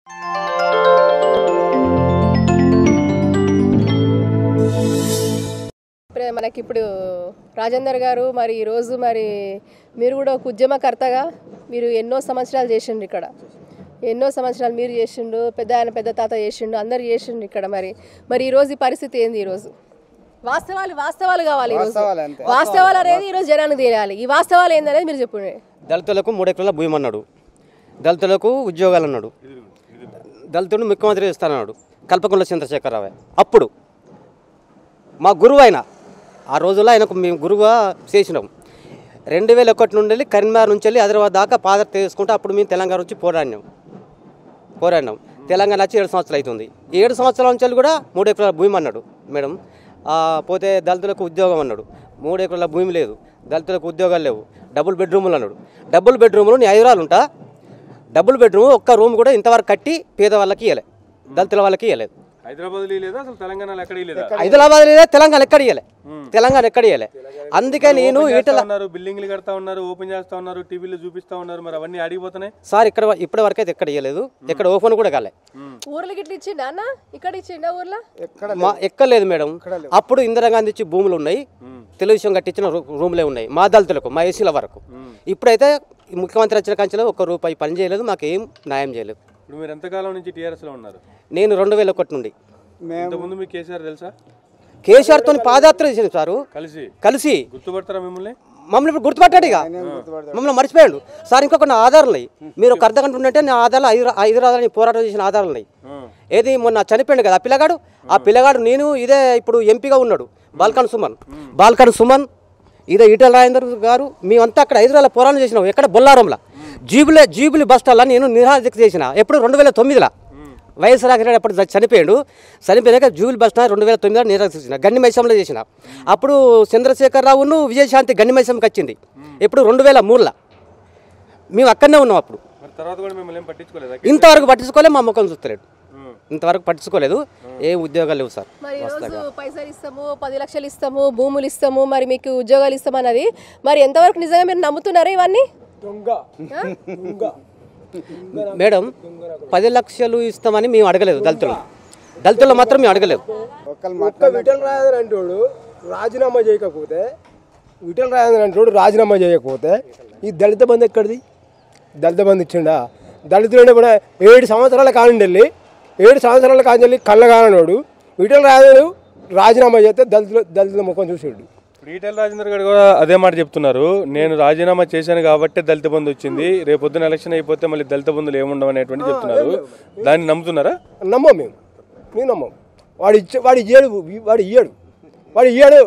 ఇప్పుడే మనకి ఇప్పుడు రాజేందర్ గారు మరి ఈరోజు మరి మీరు కూడా ఒక ఉద్యమకర్తగా మీరు ఎన్నో సంవత్సరాలు చేసిండ్రు ఇక్కడ ఎన్నో సంవత్సరాలు మీరు చేసిండు పెద్ద ఆయన పెద్ద తాత చేసిండు అందరు చేసిండు ఇక్కడ మరి మరి ఈ రోజు ఈ పరిస్థితి ఏంది ఈ రోజు వాస్తవాలు వాస్తవాలు కావాలి ఈరోజు వాస్తవాలు అంతే. వాస్తవాలు అనేది ఈరోజు జనానికి తెలియాలి ఈ వాస్తవాలు ఏందనేది మీరు చెప్పండి దళితులకు మూడు ఎకరాల భూమి అన్నాడు దళితులకు ఉద్యోగాలు అన్నాడు దళితుడు ముఖ్యమంత్రి ఇస్తానన్నాడు కల్పకుంట్ల చంద్రశేఖరరావు అప్పుడు మా గురువు ఆయన ఆ రోజుల్లో ఆయనకు మేము గురువుగా చేసినాం రెండు వేల ఒకటి నుండి వెళ్ళి కరీంనగర్ నుంచి వెళ్ళి హైదరాబాద్ దాకా పాదయాత్ర చేసుకుంటే అప్పుడు మేము తెలంగాణ నుంచి పోరాడినాం పోరాడినాం తెలంగాణ వచ్చి ఏడు సంవత్సరాలు అవుతుంది ఈ ఏడు సంవత్సరాల నుంచి కూడా మూడు ఎకరాల భూమి అన్నాడు మేడం ఆ, పోతే దళితులకు ఉద్యోగం అన్నాడు మూడు ఎకరాల భూమి లేదు దళితులకు ఉద్యోగాలు లేవు డబుల్ బెడ్రూములు అన్నాడు డబుల్ బెడ్రూములు నీ ఐదురాలు ఉంటా డబుల్ బెడ్రూమ్ ఒక్క రూమ్ కూడా ఇంతవరకు కట్టి పేదవాళ్ళకి ఇవ్వలే దళితుల వాళ్ళకి ఇవ్వలేదు హైదరాబాద్ లేదా అసలు తెలంగాణలో ఎక్కడ లేదా హైదరాబాద్ లేదా తెలంగాణ ఎక్కడ ఇవ్వలే తెలంగాణ ఎక్కడ ఇవ్వలే అందుకే నేను ఓపెన్ ఈటల చేస్తా ఉన్నారు బిల్డింగ్లు కడతా ఉన్నారు ఓపెన్ చేస్తా ఉన్నారు టీవీలో చూపిస్తా ఉన్నారు మరి అవన్నీ అడిగిపోతున్నాయి సార్ ఇక్కడ ఇప్పటి వరకు అయితే ఎక్కడ ఇవ్వలేదు ఇక్కడ ఓపెన్ కూడా కాలే ఊర్లకి ఇట్లా ఇచ్చిండా అన్న ఇక్కడ ఇచ్చిండా ఊర్లో మా ఎక్కలేదు మేడం అప్పుడు ఇందిరాగాంధీ ఇచ్చి భూములు ఉన్నాయి తెలుగుదేశం కట్టించిన రూ- రూములే ఉన్నాయి మా దళితులకు మా ఏసీల వరకు ఇప్పుడైతే ఈ ముఖ్యమంత్రి వచ్చిన కంచెలో ఒక్క రూపాయి పని చేయలేదు మాకు ఏం న్యాయం చేయలేదు ఇప్పుడు మీరు ఎంతకాలం నుంచి టీఆర్ఎస్ లో ఉన్నారు నేను రెండు వేల ఒకటి నుండి ఇంతకుముందు మీకు కేసీఆర్ తెలుసా కేసీఆర్తో పాదయాత్ర చేసింది సారు కలిసి కలిసి గుర్తుపడతారా మిమ్మల్ని మమ్మల్ని ఇప్పుడు గుర్తుపట్టాడు ఇక మమ్మల్ని మర్చిపోయాడు సార్ ఇంకొక నా ఆధారాలు ఉన్నాయి మీరు ఒక అర్ధ గంట ఉంటే నా ఆధారాలు ఐదు ఐదు ఆధారాలు పోరాటం చేసిన ఆధారాలు ఉన్నాయి ఏది మొన్న చనిపోయాడు కదా ఆ పిల్లగాడు ఆ పిల్లగాడు నేను ఇదే ఇప్పుడు ఎంపీగా ఉన్నాడు బాల్కన్ సుమన్ బాల్కన్ సుమన్ ఇదే ఈటల రాజేందర్ గారు మేమంతా అక్కడ హైదరాబాద్ పోరాటం చేసినాం ఎక్కడ బొల్లారంలో జీబులే జీబులి బస్ స్టాల్లో నేను నిరాధిక చేసిన ఎప్పుడు రెండు వేల తొమ్మిదిలో వైఎస్ రాఘరెడ్డి అప్పుడు చ- చనిపోయాడు చనిపోయాక జూబిల్ బస్ స్టాండ్ రెండు వేల తొమ్మిదిలో నిరాకరించిన గన్ని మైసంలో చేసిన అప్పుడు చంద్రశేఖరరావును విజయశాంతి గన్ని మైసంకి వచ్చింది ఎప్పుడు రెండు వేల మూడులో మేము అక్కడనే ఉన్నాం అప్పుడు మరి తర్వాత కూడా మిమ్మల్ని ఏం పట్టించుకోలేదా ఇంతవరకు పట్టించుకోలేదు మా ముఖం చూస్తలేడు ఇంతవరకు పట్టించుకోలేదు ఏ ఉద్యోగాలు లేవు సార్ మరి ఈరోజు పైసలు ఇస్తాము పది లక్షలు ఇస్తాము భూములు ఇస్తాము మరి మీకు ఉద్యోగాలు ఇస్తాము అన్నది మరి ఎంతవరకు నిజంగా మీరు నమ్ముతున్నారా ఇవన్నీ మేడం పది లక్షలు ఇస్తామని మేము అడగలేదు దళితులు దళితులు మాత్రం మేము అడగలేదు ఒక్కరు ఒక్క విఠల్ రాజేంద్ర అంటోడు రాజీనామా చేయకపోతే విఠల్ రాజేంద్ర అంటోడు రాజీనామా చేయకపోతే ఈ దళిత బంధు ఎక్కడిది దళిత బంధు ఇచ్చిండా దళితుడు కూడా ఏడు సంవత్సరాల కానుండి వెళ్ళి ఏడు సంవత్సరాల కాని వెళ్ళి కళ్ళ కానోడు విఠల్ రాజేంద్రుడు రాజీనామా చేస్తే దళితుల దళితుల ముఖం చూసాడు ఇప్పుడు ఈటెల రాజేందర్ గారు కూడా అదే మాట చెప్తున్నారు నేను రాజీనామా చేశాను కాబట్టి దళిత బంధు వచ్చింది రేపు పొద్దున ఎలక్షన్ అయిపోతే మళ్ళీ దళిత బంధులు ఏముండవు అనేటువంటి చెప్తున్నారు దాన్ని నమ్ముతున్నారా నమ్మం మేము మేము నమ్మం వాడు ఇచ్చే వాడు ఇయ్యాడు వాడు ఇయ్యాడు వాడు ఇయ్యాడు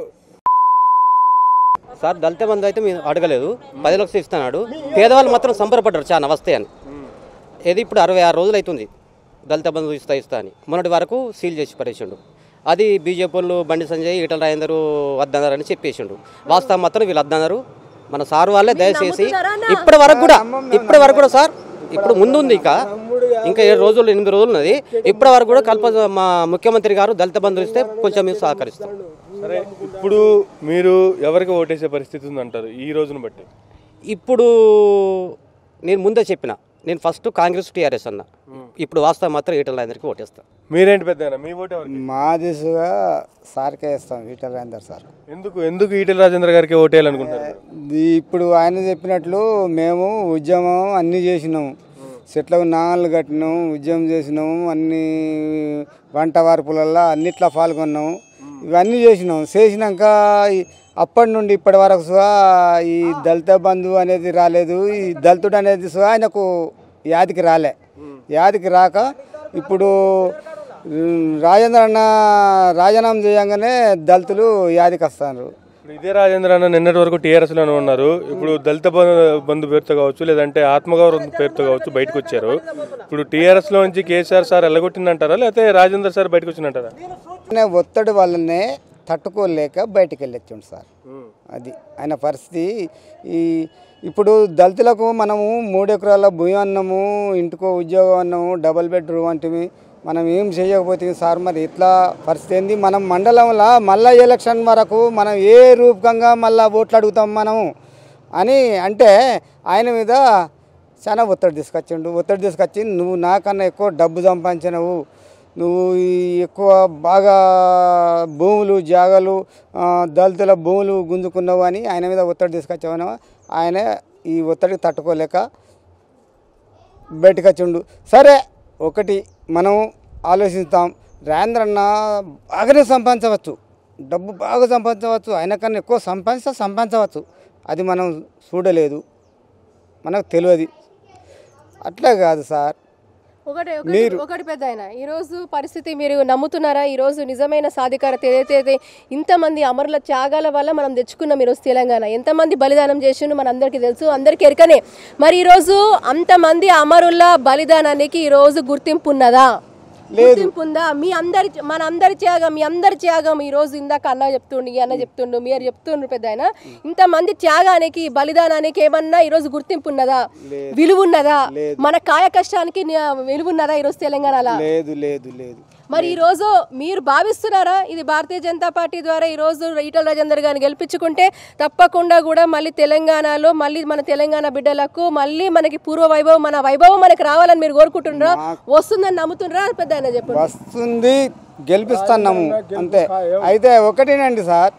సార్ దళిత బంధు అయితే మేము అడగలేదు పది లక్షలు ఇస్తున్నాడు పేదవాళ్ళు మాత్రం సంబరపడ్డారు చాలా వస్తాయి అని ఏది ఇప్పుడు అరవై ఆరు రోజులు అవుతుంది దళిత బంధు ఇస్తా ఇస్తా అని మొన్నటి వరకు సీల్ చేసి పడేసిండు అది బీజేపీ వాళ్ళు బండి సంజయ్ ఈటల రాజేందర్ వద్దన్నారని చెప్పేసిండు వాస్తవం మాత్రం వీళ్ళు వద్దన్నారు మన సార్ వాళ్ళే దయచేసి ఇప్పటి వరకు కూడా ఇప్పటి వరకు కూడా సార్ ఇప్పుడు ముందు ఉంది ఇక ఇంకా ఏడు రోజులు ఎనిమిది రోజులు ఉన్నది ఇప్పటి వరకు కూడా కల్ప మా ముఖ్యమంత్రి గారు దళిత బంధువులు ఇస్తే కొంచెం మేము సహకరిస్తాం సరే ఇప్పుడు మీరు ఎవరికి ఓటేసే పరిస్థితి ఉందంటారు ఈ రోజును బట్టి ఇప్పుడు నేను ముందే చెప్పిన నేను ఫస్ట్ కాంగ్రెస్ టీఆర్ఎస్ అన్న ఇప్పుడు వాస్తవం మాత్రం ఈటల రాజేందర్కి ఓటేస్తా మీరేంటి పెద్ద మీ ఓటు ఎవరికి మా దిశగా సార్కే ఇస్తాం ఈటల రాజేందర్ సార్ ఎందుకు ఎందుకు ఈటెల రాజేంద్ర గారికి ఓటేయాలనుకుంటారు ఇది ఇప్పుడు ఆయన చెప్పినట్లు మేము ఉద్యమం అన్నీ చేసినాము చెట్లకు నాళ్ళు కట్టినాము ఉద్యమం చేసినాము అన్ని వంట వార్పులల్లో అన్నిట్లో పాల్గొన్నాము ఇవన్నీ చేసినాం చేసినాక ఈ- అప్పటి నుండి ఇప్పటి వరకు సుగా ఈ దళిత బంధు అనేది రాలేదు ఈ దళితుడు అనేది సుగా ఆయనకు యాదికి రాలే యాదికి రాక ఇప్పుడు ఉమ్, రాజేంద్ర అన్న రాజీనామా చేయంగానే దళితులు యాదికి వస్తారు ఇప్పుడు ఇదే రాజేంద్ర అన్న నిన్నటి వరకు టీఆర్ఎస్ లోనే ఉన్నారు ఇప్పుడు దళిత బ- బంధు పేరుతో కావచ్చు లేదంటే ఆత్మగౌరవం పేరుతో కావచ్చు బయటకు వచ్చారు ఇప్పుడు టీఆర్ఎస్ లో నుంచి కేసీఆర్ సార్ ఎల్లగొట్టిందంటారా లేకపోతే రాజేంద్ర సార్ బయటకు వచ్చిందంటారా ఆయన ఒత్తిడి వల్లనే తట్టుకోలేక బయటికి వెళ్ళొచ్చాడు సార్ అది ఆయన పరిస్థితి ఈ ఇప్పుడు దళితులకు మనము మూడు ఎకరాల భూమి అన్నము ఇంటికో ఉద్యోగం అన్నము డబల్ బెడ్రూమ్ అంటే మనం ఏం చేయకపోతే సార్ మరి ఇట్లా పరిస్థితి ఏంది మనం మండలంలో మళ్ళా ఎలక్షన్ వరకు మనం ఏ రూపకంగా మళ్ళా ఓట్లు అడుగుతాం మనము అని అంటే ఆయన మీద చాలా ఒత్తిడి తీసుకొచ్చిండు ఒత్తిడి తీసుకొచ్చి నువ్వు నాకన్నా ఎక్కువ డబ్బు సంపాదించినవు నువ్వు ఈ ఎక్కువ బాగా భూములు జాగాలు ఆ, దళితుల భూములు గుంజుకున్నావు అని ఆయన మీద ఒత్తిడి తీసుకొచ్చావని ఆయన ఈ ఒత్తిడికి తట్టుకోలేక బయటకు వచ్చిండు సరే ఒకటి మనం ఆలోచిస్తాం రాజేంద్రన్న బాగానే సంపాదించవచ్చు డబ్బు బాగా సంపాదించవచ్చు ఆయన కన్నా ఎక్కువ సంపాదిస్తే సంపాదించవచ్చు అది మనం చూడలేదు మనకు తెలియదు అట్లా కాదు సార్ ఒకటి ఒకటి ఒకటి పెద్ద ఆయన ఈరోజు పరిస్థితి మీరు నమ్ముతున్నారా ఈరోజు నిజమైన సాధికారత ఏదైతే అయితే ఇంతమంది అమరుల త్యాగాల వల్ల మనం తెచ్చుకున్నాం ఈరోజు తెలంగాణ ఎంతమంది బలిదానం చేసిండు మన అందరికీ తెలుసు అందరికీ ఎరకనే మరి ఈరోజు అంతమంది అమరుల బలిదానానికి ఈరోజు గుర్తింపు ఉన్నదా గుర్తింపు ఉందా మీ అందరి మన అందరి త్యాగం మీ అందరి త్యాగం ఈ రోజు ఇందాక అన్న చెప్తుండు ఈ అన్న చెప్తుండు మీరు చెప్తుండ్రు పెద్ద ఆయన ఇంతమంది త్యాగానికి బలిదానానికి ఏమన్నా ఈ రోజు గుర్తింపు ఉన్నదా విలువ ఉన్నదా మన కాయ కష్టానికి ని- విలువ ఉన్నదా ఈ రోజు తెలంగాణలో లేదు లేదు లేదు మరి ఈ రోజు మీరు భావిస్తున్నారా ఇది భారతీయ జనతా పార్టీ ద్వారా ఈ రోజు ఈటల రాజేందర్ గారిని గెలిపించుకుంటే తప్పకుండా కూడా మళ్ళీ తెలంగాణలో మళ్ళీ మన తెలంగాణ బిడ్డలకు మళ్ళీ మనకి పూర్వ వైభవం మన వైభవం మనకి రావాలని మీరు కోరుకుంటున్నారా వస్తుందని నమ్ముతున్నారా పెద్ద ఆయన చెప్పండి వస్తుంది గెలిపిస్తున్నాము అంతే అయితే ఒకటేనండి సార్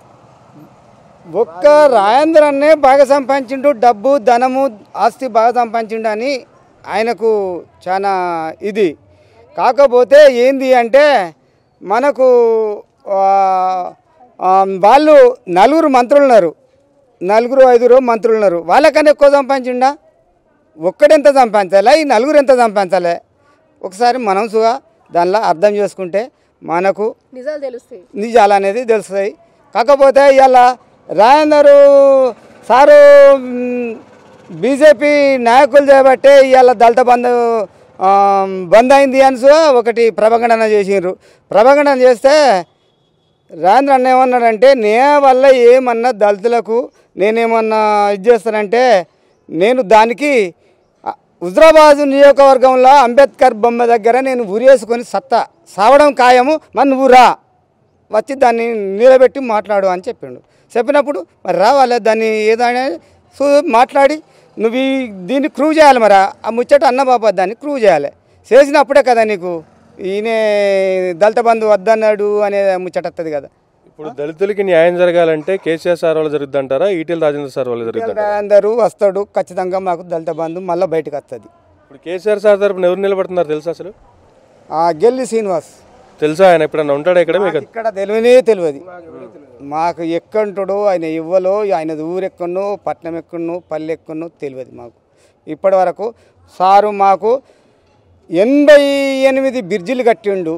ఒక్క రాజేంద్ర అన్నే బాగా సంపాదించిండు డబ్బు ధనము ఆస్తి బాగా సంపాదించిండు అని ఆయనకు చాలా ఇది కాకపోతే ఏంది అంటే మనకు ఆ, ఆ, వాళ్ళు నలుగురు మంత్రులు ఉన్నారు నలుగురు ఐదుగురు మంత్రులు ఉన్నారు వాళ్ళకన్నా ఎక్కువ సంపాదించిండా ఒక్కడెంత సంపాదించాలి ఈ నలుగురు ఎంత సంపాదించాలి ఒకసారి మనసుగా దానిలో అర్థం చేసుకుంటే మనకు నిజాలు తెలుస్తాయి నిజాలు అనేది తెలుస్తాయి కాకపోతే ఇవాళ రాజేందరు సారు మ్, బీజేపీ నాయకులు చేయబట్టే ఇవాళ దళిత బంధు ఆ, బంద్ అయింది అని సో ఒకటి ప్రభగణన చేసిండ్రు ప్రభగణన చేస్తే రాజేంద్ర అన్న ఏమన్నాడంటే నే వల్ల ఏమన్నా దళితులకు నేనేమన్నా ఇది చేస్తానంటే నేను దానికి ఆ, హుజరాబాద్ నియోజకవర్గంలో అంబేద్కర్ బొమ్మ దగ్గర నేను ఉరేసుకొని సత్తా సావడం ఖాయము మరి నువ్వు రా వచ్చి దాన్ని నిలబెట్టి మాట్లాడు అని చెప్పిండు చెప్పినప్పుడు మరి రావాలి దాన్ని ఏదైనా సో మాట్లాడి నువ్వు ఈ దీన్ని క్రూ చేయాలి మరి ఆ ముచ్చట అన్న బాబా దాన్ని క్రూ చేయాలి చేసినప్పుడే కదా నీకు ఈయనే దళిత బంధు వద్దన్నాడు అనే ముచ్చట వస్తుంది కదా ఇప్పుడు దళితులకి న్యాయం జరగాలంటే కేసీఆర్ సార్ వాళ్ళు జరుగుద్దంటారా ఈటెల రాజేంద్ర సార్ వాళ్ళు జరుగుతుంటారా అందరూ వస్తాడు ఖచ్చితంగా మాకు దళిత బంధు మళ్ళీ బయటకు వస్తుంది ఇప్పుడు కేసీఆర్ సార్ తరపున ఎవరు నిలబడుతున్నారు తెలుసా అసలు ఆ గెల్లి శ్రీనివాస్ తెలుసా ఆయన ఎప్పుడన్నా ఉంటాడా ఇక్కడ మీకు ఇక్కడ తెలియనే తెలియదు మాకు ఎక్కంటాడో ఆయన ఇవ్వలో ఆయన ఊరెక్కనో పట్నం ఎక్కడనో పల్లె ఎక్కడనో తెలియదు మాకు ఇప్పటి వరకు సారు మాకు ఎనభై ఎనిమిది బ్రిడ్జిలు కట్టిండు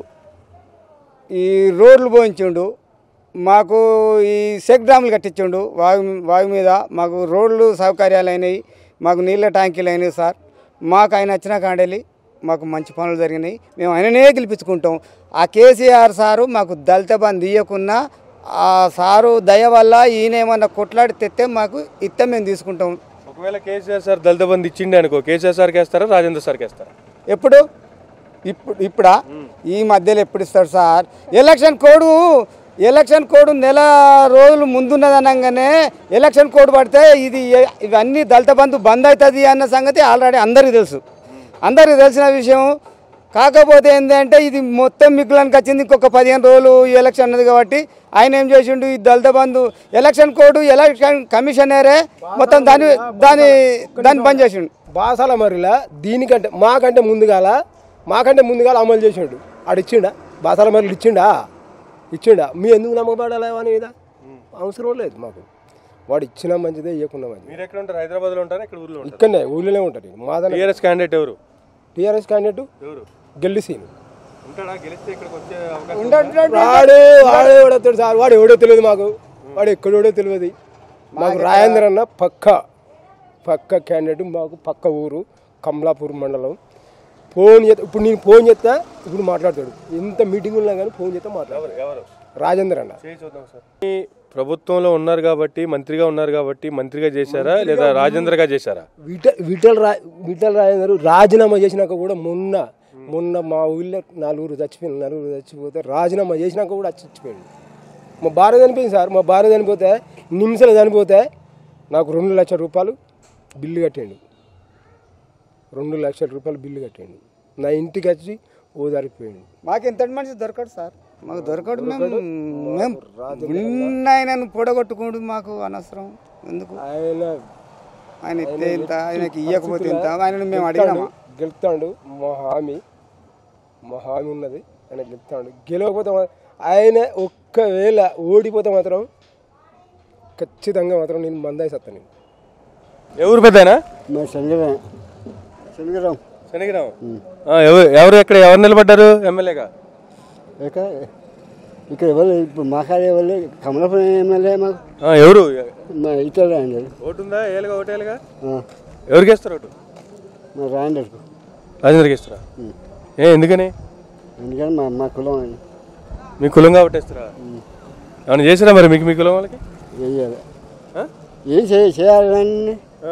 ఈ రోడ్లు పోయించిండు మాకు ఈ చెక్ డ్యాములు కట్టించిండు వాగు వాగు మీద మాకు రోడ్లు సౌకర్యాలు అయినాయి మాకు నీళ్ళ ట్యాంకీలు అయినాయి సార్ మాకు ఆయన వచ్చిన కాడలి మాకు మంచి పనులు జరిగినాయి మేము ఆయననే గెలిపించుకుంటాం ఆ కేసీఆర్ సారు మాకు దళిత బంధు ఇవ్వకున్నా ఆ సారు దయ వల్ల ఈయన ఏమన్నా కొట్లాడి తెస్తే మాకు ఇత్తే మేము తీసుకుంటాం ఒకవేళ కేసీఆర్ సార్ దళిత బంధు ఇచ్చిండే అనుకో కేసీఆర్ సార్కి వేస్తారా రాజేంద్ర సార్కి వేస్తారా ఎప్పుడు ఇప్పుడు ఇప్పుడా ఈ మధ్యలో ఎప్పుడు ఇస్తాడు sir election code election code నెల రోజులు ముందున్నది అనగానే ఎలక్షన్ కోడ్ పడితే ఇది ఎ- ఇవన్నీ దళిత బంధు బంద్ అవుతుంది అన్న సంగతి ఆల్రెడీ అందరికీ తెలుసు అందరికీ తెలిసిన విషయం కాకపోతే ఏంటంటే ఇది మొత్తం మిగులానికి వచ్చింది ఇంకొక పదిహేను రోజులు ఈ ఎలక్షన్ ఉన్నది కాబట్టి ఆయన ఏం చేసిండు ఈ Dalit Bandhu election code election కమిషనరే మొత్తం దాన్ని దాని దాన్ని బంద్ చేసిండు బాసాల మరిలా దీనికంటే మాకంటే ముందుగాల మాకంటే ముందుగాల అమలు చేసిండు ఆడు ఇచ్చిండా బాసాల మరిలు ఇచ్చిండా ఇచ్చిండా మీ ఎందుకు నమ్మబడాలి అని మీద అవసరం లేదు మాకు వాడు ఇచ్చినా మంచిదే ఇవ్వకుండా మంచిది మీరు ఎక్కడ ఉంటారు హైదరాబాద్ లో ఉంటారా ఇక్కడ ఊర్లో ఉంటారు ఇక్కడనే ఊళ్ళోనే ఉంటుంది మాదన టీఆర్ఎస్ క్యాండిడేట్ ఎవరు టీఆర్ఎస్ క్యాండిడేట్ ఎవరు గెల్లి సీన్ ఉంటాడా గెలిస్తే ఇక్కడికి వచ్చే అవకాశం వాడు వాడు ఎవడో తెలుసు సార్ వాడు ఎవడో తెలియదు మాకు వాడు ఎక్కడోడో తెలియదు మాకు రాజేంద్ర అన్న పక్క పక్క క్యాండిడేట్ మాకు పక్క ఊరు కమలాపూర్ మండలం ఫోన్ చేస్తా ఇప్పుడు నేను ఫోన్ చేస్తా ఇప్పుడు మాట్లాడతాడు ఎంత మీటింగ్ ఉన్నా కానీ ఫోన్ చేస్తా మాట్లాడతాడు ఎవరు రాజేంద్ర అన్న చేయి చూద్దాం సార్ ఈ ప్రభుత్వంలో ఉన్నారు కాబట్టి మంత్రిగా ఉన్నారు కాబట్టి మంత్రిగా చేశారా లేదా రాజేంద్రగా చేశారా విఠల్ విఠల్ రా విఠల్ రాజేందర్ రాజీనామా చేసినాక కూడా మొన్న మొన్న మా ఊళ్ళో నలుగురు చచ్చిపోయింది నలుగురు చచ్చిపోతే రాజీనామా చేసినాక కూడా చచ్చిపోయింది మా భార్య చనిపోయింది సార్ మా భార్య చనిపోతే నిమిషాలు చనిపోతే నాకు రెండు లక్షల రూపాయలు బిల్లు కట్టిండు రెండు లక్షల రూపాయలు బిల్లు కట్టిండు నా ఇంటికి వచ్చి ఓ పోయిండు మాకు ఇంతటి మనిషి దొరకడు సార్ మాకు దొరకడు మేము మేము ఉన్న ఆయనను పొడగొట్టుకోడు మాకు అనవసరం ఎందుకు ఆయన ఆయన ఇస్తే ఇంత ఆయనకి ఇవ్వకపోతే ఇంత ఆయనను మేము అడిగినామా గెలుస్తాడు మా హామీ మా హామీ ఉన్నది ఆయన గెలుస్తాడు గెలవకపోతే మా- ఆయన ఒక్కవేళ ఓడిపోతే మాత్రం ఖచ్చితంగా మాత్రం నేను మందాయి సత్తా నేను ఎవరు పెద్దనా మా శనిగరం శనిగరం శనిగిరాం ఎవరు ఎవరు ఎక్కడ ఎవరు నిలబడ్డారు ఎమ్మెల్యేగా ఇక్కడ ఇక్కడ ఎవరు ఇప్పుడు మా కాడ ఎవరు కమలాపురం ఎమ్మెల్యే మాకు ఆ, ఎవరు మా ఇతర రాయండి ఓటు ఉందా ఏలుగా ఓటు ఏలుగా ఆ, ఎవరికి వేస్తారు ఓటు మా రాయండర్కు రాజేంద్రకి ఇస్తారా ఏ ఎందుకని ఎందుకంటే మా మా కులం అని మీ కులంగా ఓటేస్తారా ఏమైనా చేసిరా మరి మీకు మీ కులం వాళ్ళకి ఏం చేయాలి ఆ? ఏం చేయ చేయాలని ఆ.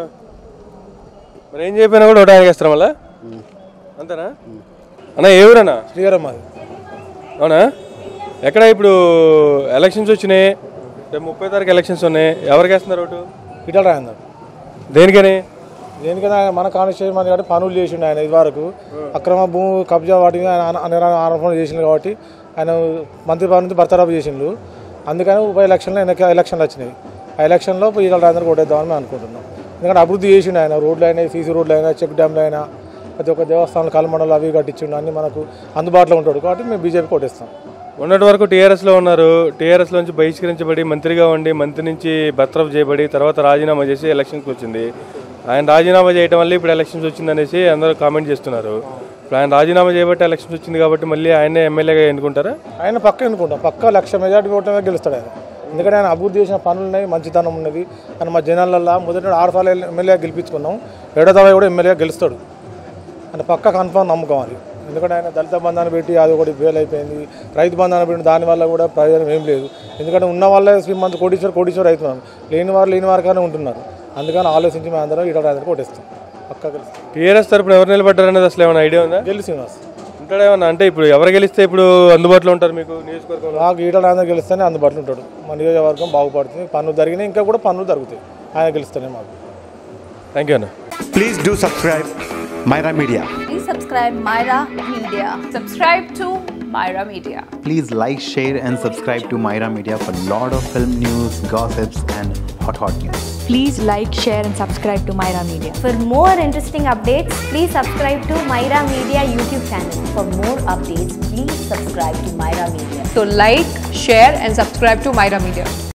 మరి ఏం చెప్పినా కూడా ఓటు ఆయనకి వేస్తారా మళ్ళా అంతేనా అన్న ఏ ఊరన్నా శ్రీగారం మాది అవునా ఎక్కడ ఇప్పుడు ఎలక్షన్స్ వచ్చినాయి రేపు ముప్పై తారీఖు ఎలక్షన్స్ ఉన్నాయి ఎవరికి వేస్తున్నారు ఓటు ఇటల్ రాయందర్ దేనికని దేనికైనా ఆయన మన కాన్స్టిట్యూషన్ మంది కాబట్టి పనులు చేసిండు ఆయన ఇది వరకు అక్రమ భూమి కబ్జా వాటిని ఆయన అన- అన- ఆరోపణలు చేసిండు కాబట్టి ఆయన మంత్రి పదవి నుంచి బర్తరఫ్ చేసిండు అందుకని ఉప ఎలక్షన్లో ఎన్నిక ఎలక్షన్లు వచ్చినాయి ఆ ఎలక్షన్లో ఈటల రాజేందర్ కొట్టేద్దామని మేము అనుకుంటున్నాం ఎందుకంటే అభివృద్ధి చేసిండు ఆయన రోడ్లు అయినా సీసీ రోడ్లు అయినా చెక్ డ్యామ్లు అయినా ప్రతి ఒక్క దేవస్థానాలు కలమండలు అవి కట్టించిండు అన్ని మనకు అందుబాటులో ఉంటాడు కాబట్టి మేము బీజేపీ కొట్టేస్తాం మొన్నటి వరకు టీఆర్ఎస్లో ఉన్నారు టీఆర్ఎస్ నుంచి బహిష్కరించబడి మంత్రిగా ఉండి మంత్రి నుంచి బర్తరఫ్ చేయబడి తర్వాత రాజీనామా చేసి ఎలక్షన్స్కి వచ్చింది ఆయన రాజీనామా చేయడం వల్ల ఇప్పుడు ఎలక్షన్స్ వచ్చిందనేసి అందరూ కామెంట్ చేస్తున్నారు ఇప్పుడు ఆయన రాజీనామా చేయబట్టి ఎలక్షన్స్ వచ్చింది కాబట్టి మళ్ళీ ఆయనే ఎమ్మెల్యేగా ఎన్నుకుంటారా ఆయన పక్క ఎన్నుకుంటాం పక్క లక్ష మెజార్టీ ఓటమే గెలుస్తాడు ఆయన ఎందుకంటే ఆయన అభివృద్ధి చేసిన పనులు ఉన్నాయి మంచితనం ఉన్నది ఆయన మా జనాలల్లో మొదటి ఆరు సార్లు ఎమ్మెల్యే గెలిపించుకున్నాం ఏడో తవ కూడా ఎమ్మెల్యే గెలుస్తాడు ఆయన పక్క కన్ఫర్మ్ నమ్మకం అది ఎందుకంటే ఆయన దళిత బంధాన్ని పెట్టి అది ఒకటి ఫెయిల్ అయిపోయింది రైతు బంధాన్ని పెట్టి దానివల్ల కూడా ప్రయోజనం ఏం లేదు ఎందుకంటే ఉన్న వాళ్ళే శ్రీమంత్ కోటీశ్వర్ కోటీశ్వర్ అవుతున్నారు లేని వారు లేని వారిగానే ఉంటున్నారు అందుకని ఆలోచించి మేము అందరం ఈటల రాజేంద్ర కొట్టేస్తాం పక్క గెలుస్తాం టీఆర్ఎస్ తరపున ఎవరు నిలబడ్డారు అనేది అసలు ఏమైనా ఐడియా ఉందా గెలు శ్రీనివాస్ ఉంటాడా ఏమన్నా అంటే ఇప్పుడు ఎవరు గెలిస్తే ఇప్పుడు అందుబాటులో ఉంటారు మీకు నియోజకవర్గంలో నాకు ఈటల రాజేంద్ర గెలిస్తేనే అందుబాటులో ఉంటాడు మా నియోజకవర్గం బాగుపడుతుంది పనులు జరిగినాయి ఇంకా కూడా పనులు జరుగుతాయి ఆయన గెలుస్తేనే మాకు థ్యాంక్ యూ అన్న Please do subscribe Myra Media. Please subscribe Myra Media. Subscribe to Myra Media. Please like, share, and subscribe to Myra Media for lot of film news, gossips, and hot hot news. Please like, share, and subscribe to Myra Media. For more interesting updates, please subscribe to Myra Media YouTube channel. For more updates, please subscribe to Myra Media. So like, share and subscribe to Myra Media.